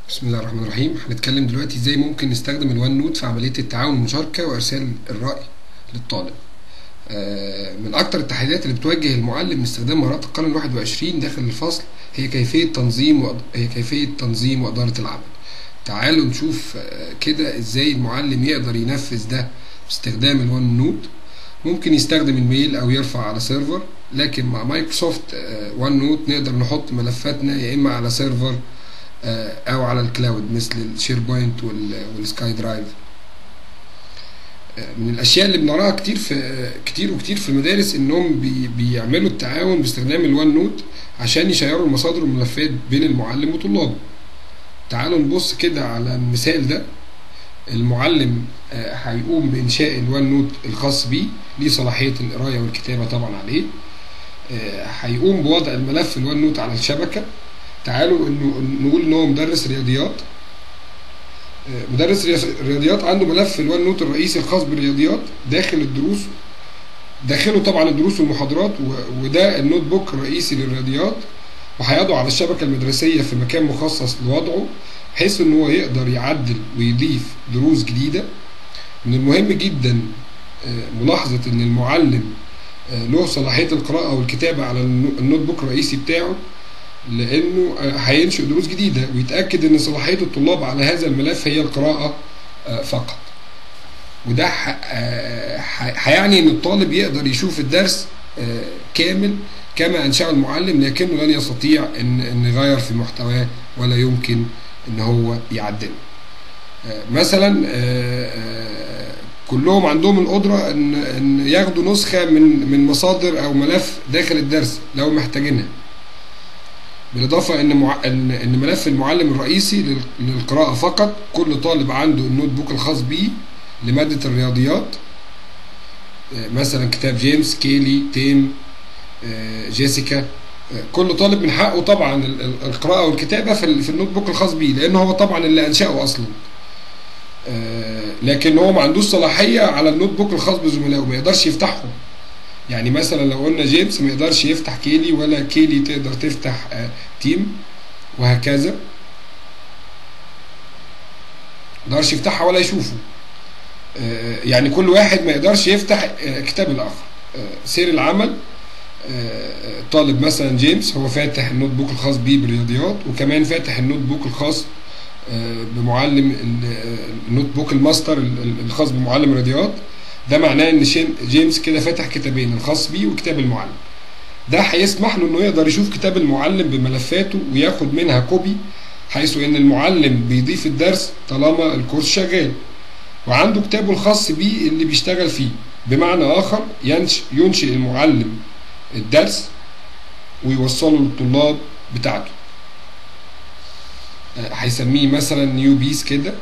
بسم الله الرحمن الرحيم هنتكلم دلوقتي ازاي ممكن نستخدم الوان نوت في عملية التعاون والمشاركة وارسال الرأي للطالب آه، من اكتر التحديات اللي بتواجه المعلم لاستخدام مهارات القرن الواحد وعشرين داخل الفصل هي كيفية تنظيم وأد... هي كيفية تنظيم وإدارة العمل تعالوا نشوف آه، كده ازاي المعلم يقدر ينفذ ده باستخدام الوان نوت ممكن يستخدم الميل او يرفع على سيرفر لكن مع مايكروسوفت آه، وان نوت نقدر نحط ملفاتنا يا اما على سيرفر آه، او على الكلاود مثل الشير بوينت وال- والسكاي درايف آه، من الاشياء اللي بنراها كتير في آه، كتير وكتير في المدارس انهم بي بيعملوا التعاون باستخدام الوان نوت عشان يشيروا المصادر والملفات بين المعلم وطلابه تعالوا نبص كده على المثال ده المعلم آه، هيقوم بانشاء الوان نوت الخاص بيه ليه صلاحيه القرايه والكتابه طبعا عليه آه، هيقوم بوضع الملف الوان نوت على الشبكه تعالوا انه نقول ان هو مدرس رياضيات آه، مدرس رياض- رياضيات عنده ملف الوان نوت الرئيسي الخاص بالرياضيات داخل الدروس داخله طبعا الدروس والمحاضرات و- وده النوت بوك الرئيسي للرياضيات وهيضعه على الشبكه المدرسيه في مكان مخصص لوضعه بحيث ان هو يقدر يعدل ويضيف دروس جديده من المهم جدا آه، ملاحظه ان المعلم آه، له صلاحيه القراءه والكتابه على النو- النوت بوك الرئيسي بتاعه لانه آه، هينشئ دروس جديده ويتاكد ان صلاحيه الطلاب على هذا الملف هي القراءه آه، فقط وده ح- آه، ح- هيعني ان الطالب يقدر يشوف الدرس آه، كامل كما انشاه المعلم لكنه لن يستطيع ان ان يغير في محتواه ولا يمكن ان هو يعدله آه، مثلا آه، آه، كلهم عندهم القدره ان ان ياخدوا نسخه من من مصادر او ملف داخل الدرس لو محتاجينها بالاضافه ان مع... ان ان ملف المعلم الرئيسي لل... للقراءه فقط كل طالب عنده النوت بوك الخاص بيه لماده الرياضيات آه، مثلا كتاب جيمس كيلي تيم آه، جيسيكا آه، كل طالب من حقه طبعا ال- ال- القراءه والكتابه في ال- في النوت بوك الخاص بيه لان هو طبعا اللي انشاه اصلا آه، لكن هو ما عندوش صلاحيه على النوت بوك الخاص بزملائه ما يقدرش يفتحهم يعني مثلا لو قلنا جيمس ما يقدرش يفتح كيلي ولا كيلي تقدر تفتح آه، تيم وهكذا ما يقدرش يفتحها ولا يشوفه آه، يعني كل واحد ما يقدرش يفتح آه، كتاب الاخر آه، سير العمل آه، طالب مثلا جيمس هو فاتح النوت بوك الخاص بيه بالرياضيات وكمان فاتح النوت بوك الخاص آه، بمعلم ال- آه، النوت بوك الماستر ال- ال- الخاص بمعلم الرياضيات ده معناه ان شين- جيمس كده فاتح كتابين الخاص بيه وكتاب المعلم ده هيسمح له انه يقدر يشوف كتاب المعلم بملفاته وياخد منها كوبي حيث ان المعلم بيضيف الدرس طالما الكورس شغال وعنده كتابه الخاص بيه اللي بيشتغل فيه بمعنى اخر ينش ينشئ المعلم الدرس ويوصله للطلاب بتاعته آه، هيسميه مثلا نيو بيس كده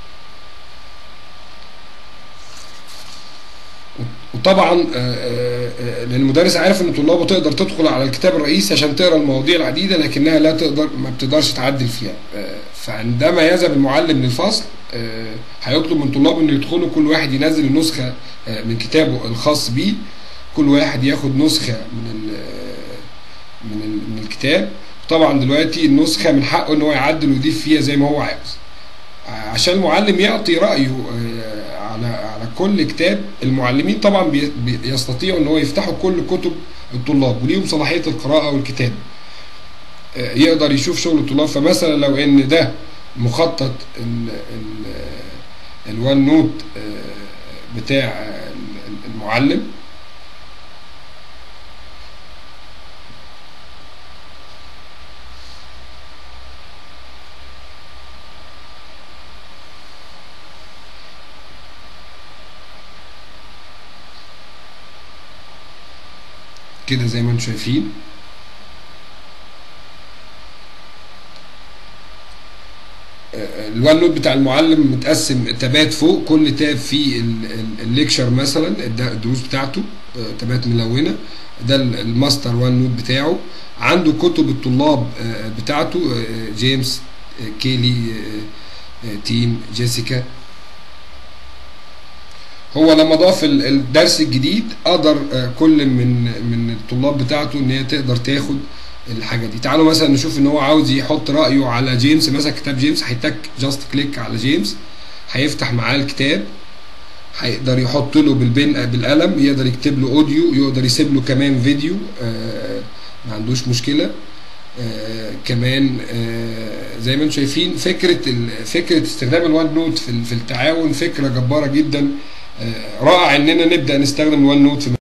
وطبعا آه، آه، آه، لان المدرس عارف ان طلابه تقدر تدخل على الكتاب الرئيسي عشان تقرا المواضيع العديده لكنها لا تقدر ما بتقدرش تعدل فيها آه، فعندما يذهب المعلم للفصل آه، هيطلب من طلابه انه يدخلوا كل واحد ينزل النسخه آه، من كتابه الخاص بيه كل واحد ياخد نسخه من ال من ال من الكتاب طبعا دلوقتي النسخه من حقه ان هو يعدل ويضيف فيها زي ما هو عاوز عشان المعلم يعطي رايه آه، على على كل كتاب المعلمين طبعا بي- بيستطيعوا ان هو يفتحوا كل كتب الطلاب وليهم صلاحيه القراءه والكتابه آه، يقدر يشوف شغل الطلاب فمثلا لو ان ده مخطط ال- ال- الوان نوت آه، بتاع آه، المعلم كده زي ما انتم شايفين آه، الوان نوت بتاع المعلم متقسم تابات فوق كل تاب فيه ال- ال- الليكشر مثلا الد- الدروس بتاعته آه، تابات ملونه ده ال- الماستر وان نوت بتاعه عنده كتب الطلاب آه، بتاعته آه، جيمس آه، كيلي آه، آه، تيم جيسيكا هو لما ضاف ال- الدرس الجديد قدر آه، كل من من الطلاب بتاعته ان هي تقدر تاخد الحاجه دي تعالوا مثلا نشوف ان هو عاوز يحط رايه على جيمس مثلا كتاب جيمس هيتك جاست كليك على جيمس هيفتح معاه الكتاب هيقدر يحط له بالبن بالقلم يقدر يكتب له اوديو يقدر يسيب له كمان فيديو آه ما عندوش مشكله آه كمان آه زي ما انتم شايفين فكره ال- فكره استخدام الوان نوت في ال- في التعاون فكره جباره جدا آه رائع اننا نبدا نستخدم الوان نوت في